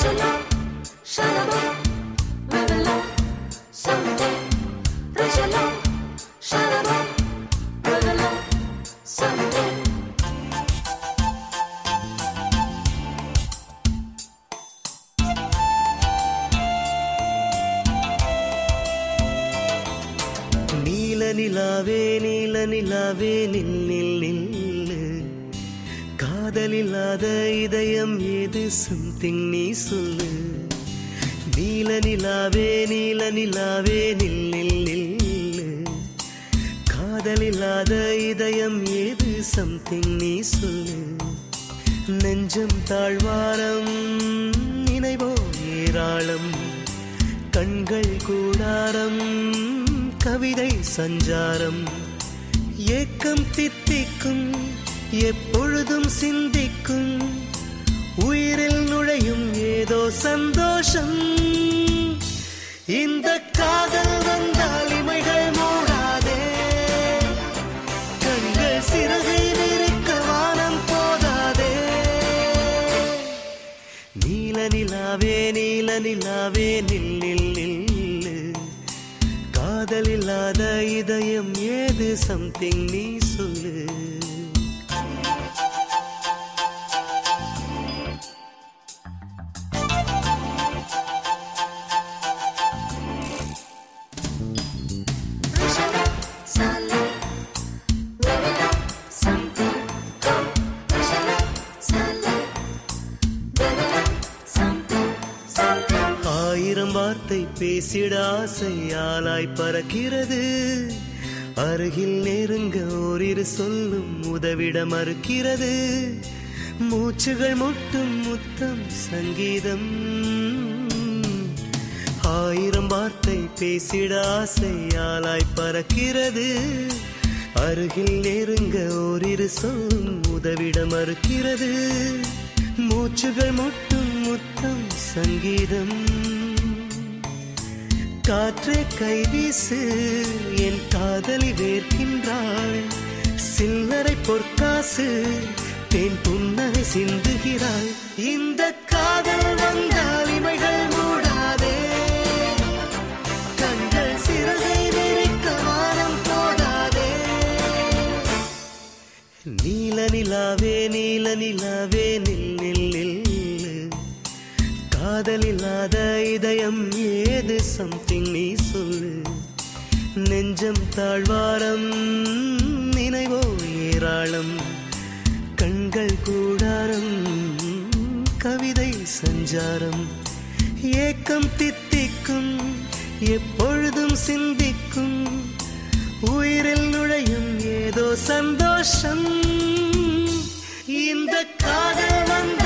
Rajalong, shalabong, ragalong, someday. Rajalong, shalabong, ragalong, someday. நீல நிலாவே நீல நிலாவே நில் நில் நில்லு காதலில்லாத இதயம் ஏது சம்திங் நீ சொல்லு நீல நிலாவே நீல நிலாவே நில் நில் நில்லு காதலில்லாத இதயம் ஏது சம்திங் நீ சொல்லு நெஞ்சம் தாழ்வாரம் நினைவோ ஏராளம் கண்கள் கூடாரம் கவிதை சஞ்சாரம் ஏக்கம் தித்திக்கும் எப்பொழுதும் சிந்திக்கும் உயிரில் நுழையும் ஏதோ சந்தோஷம் இந்த காதல் வந்தால் இமைகள் மூடாதே கண்கள் சிறகை விரிக்க வானம் போதாதே நீல நிலாவே நீல நிலாவே நில் நில் நில்லு காதலில்லாத இதயம் ஏது சம்திங் நீ சொல்லு Rajalong, salam, ragalong, something. Oh, Rajalong, salam, ragalong, something, something. ஆயிரம் வார்த்தை பேசிட ஆசையாலாய் பறக்கிறது அருகில் நெருங்க ஓரிரு சொல்லும் உதவிட மறுக்கிறது மூச்சுகள் முட்டும் முத்தம் சங்கீதம் ஆயிரம் வார்த்தை பேசிட ஆசையாலாய் பறக்கிறது அருகில் நெருங்க ஓரிரு சொல்லும் உதவிட மறுக்கிறது மூச்சுகள் முட்டும் முத்தம் சங்கீதம் காற்றே கைவீசு என் காதலி வேர்க்கின்றாள் சில்லறை பொற்காசு தேன் புன்னகை சிந்துகிறாள் இந்த காதல் வந்தால் இமைகள் மூடாதே கண்கள் சிறகை விரிக்க வானம் போதாதே நீல நிலாவே நீல நிலாவே நில் நில் நில்லு காதலில்லாத இதயம் ஏது சம்திங் நீ சொல்லு நெஞ்சம் தாழ்வாரம் நினைவோ ஏராளம் கண்கள் கூடாரம் கவிதை சஞ்சாரம் ஏக்கம் தித்திக்கும் எப்பொழுதும் சிந்திக்கும் உயிரில் நுழையும் ஏதோ சந்தோஷம் இந்த காதல் வந்து